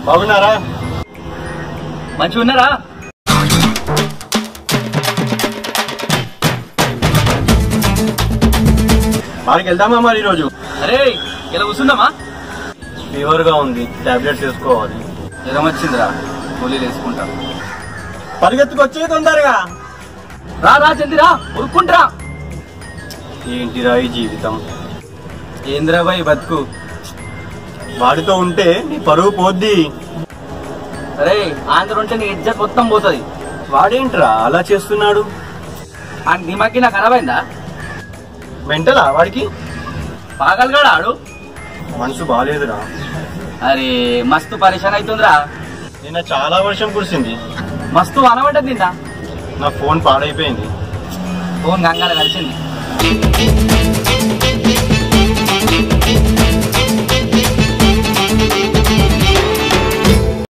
బాగున్నారా మంచిగా ఉన్నారా బాగా వెళ్దామా మరి ఈరోజు అరే ఇలా కూర్చుందామా ఫీవర్ గా ఉంది టాబ్లెట్స్ వేసుకోవాలి జ్వరం వచ్చిందిరా గోళీలు వేసుకుంటా పరిగెత్తుకొచ్చే తొందరగా రా రా చందిరా ఉరుక్కుంట్రా ఏంటిరా ఈ జీవితం ఏంద్రా బాయ్ బతుకు వాడితో ఉంటే నీ పరువు పోద్ది అరే ఆంధ్ర ఉంటే నీ ఇజ్జత్ మొత్తం పోతుంది వాడేంట్రా అలా చేస్తున్నాడు ఆ దిమాకి నాకు అర్థమైందా మెంటలా వాడికి పాగలగాడు ఆడు మనసు బాగాలేదురా అరే మస్తు పరిశాన్ అవుతుందిరా నిన్న చాలా వర్షం కురిసింది మస్తు అనబడ్డది నిన్న నా ఫోన్ పాడైపోయింది ఫోన్ గంగాల కలిసింది